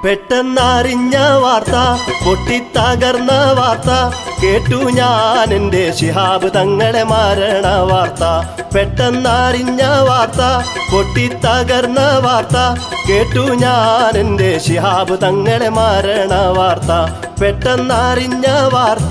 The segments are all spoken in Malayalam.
പെട്ടെന്നറിഞ്ഞ വാർത്ത പൊട്ടിത്തകർന്ന വാർത്ത കേട്ടു ഞാൻ എൻ്റെ ശിഹാബ് തങ്ങളെ മരണ വാർത്ത പെട്ടെന്നറിഞ്ഞ വാർത്ത പൊട്ടിത്തകർന്ന വാർത്ത കേട്ടു ഞാൻ എൻ്റെ ശിഹാബ് തങ്ങളെ മരണ വാർത്ത പെട്ടെന്നറിഞ്ഞ വാർത്ത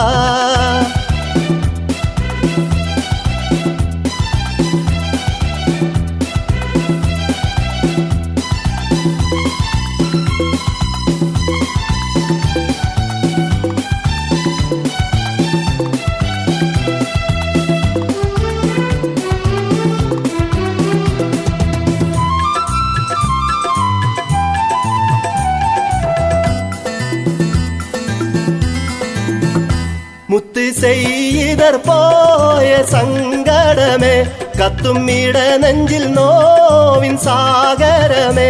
മുത്ത് ചെയ്തർ പോയ സങ്കടമേ കത്തും ഇട നെഞ്ചിൽ നോവിൻ സാഗരമേ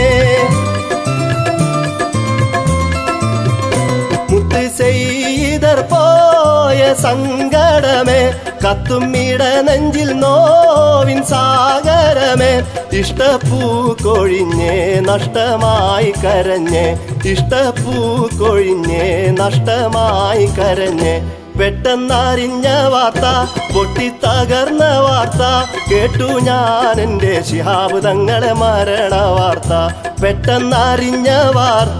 മുത്ത് ചെയ്തർ പോയ സങ്കടമേ കത്തും ഇട നെഞ്ചിൽ നോവിൻ സാഗരമേ ഇഷ്ടപ്പൂ കൊഴിഞ്ഞേ നഷ്ടമായി കരഞ്ഞേ ഇഷ്ടപ്പൂ കൊഴിഞ്ഞേ നഷ്ടമായി കരഞ്ഞേ പെട്ടെന്നറിഞ്ഞ വാർത്ത പൊട്ടിത്തകർന്ന വാർത്ത കേട്ടു ഞാൻ എൻ്റെ ശിഹാബ് തങ്ങളെ മരണ വാർത്ത പെട്ടെന്നറിഞ്ഞ വാർത്ത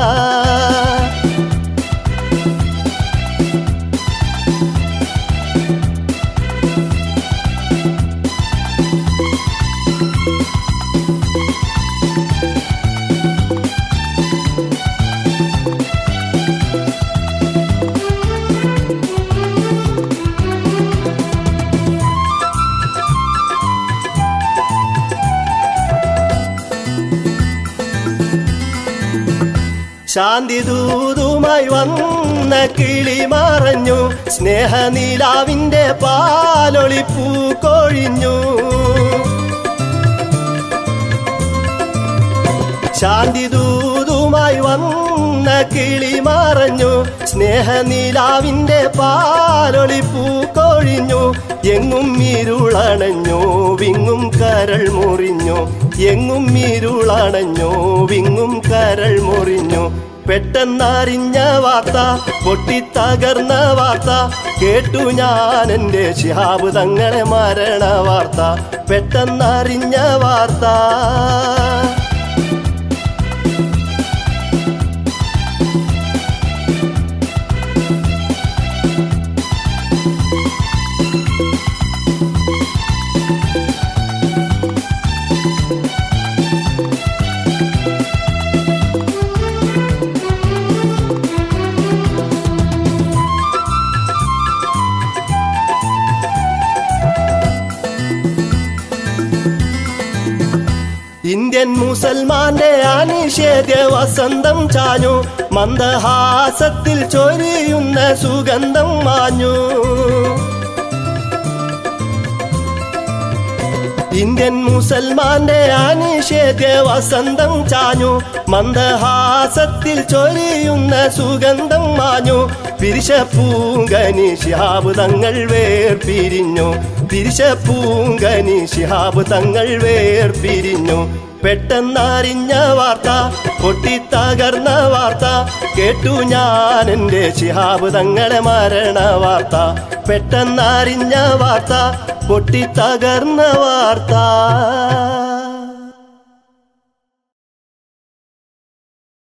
ശാന്തി ദൂതുമായി വന്ന കിളി മറഞ്ഞു സ്നേഹനീലാവിന്റെ പാലൊളിപ്പൂ കൊഴിഞ്ഞു ശാന്തി ദൂതുമായി വന്ന കിളി മറഞ്ഞു സ്നേഹനീലാവിന്റെ പാലൊളിപ്പൂ കൊഴിഞ്ഞു എങ്ങും ഇരുളണഞ്ഞു വിങ്ങും കരൾ മുറിഞ്ഞു എങ്ങും ഇരുളണഞ്ഞു വിങ്ങും കരൾ മുറിഞ്ഞു പെട്ടെന്നറിഞ്ഞ വാർത്ത പൊട്ടിത്തകർന്ന വാർത്ത കേട്ടു ഞാൻ എൻ്റെ ശിഹാബ് തങ്ങളെ മരണ വാർത്ത പെട്ടെന്നറിഞ്ഞ വാർത്ത ഇന്ത്യൻ മുസൽമാന്റെ അനിഷേധ്യ വസന്തം ചാഞ്ഞു മന്ദഹാസത്തിൽ ചൊരിയുന്ന സുഗന്ധം മാഞ്ഞു ഇന്ത്യൻ മുസൽമാന്റെ അനിഷേധ്യ വസന്തം ചാഞ്ഞു മന്ദഹാസത്തിൽ ചൊരിയുന്ന സുഗന്ധം മാഞ്ഞു പിരിശപ്പൂങ്കനി ശിഹാബ് തങ്ങൾ വേർപിരിഞ്ഞു പിരിശപ്പൂങ്കനി ശിഹാബ് തങ്ങൾ വേർപിരിഞ്ഞു പെട്ടെന്നറിഞ്ഞ വാർത്ത പൊട്ടിത്തകർന്ന വാർത്ത കേട്ടു ഞാൻ എൻ്റെ ശിഹാബ് തങ്ങളെ മരണ വാർത്ത പെട്ടെന്നറിഞ്ഞ വാർത്ത പൊട്ടിത്തകർന്ന വാർത്ത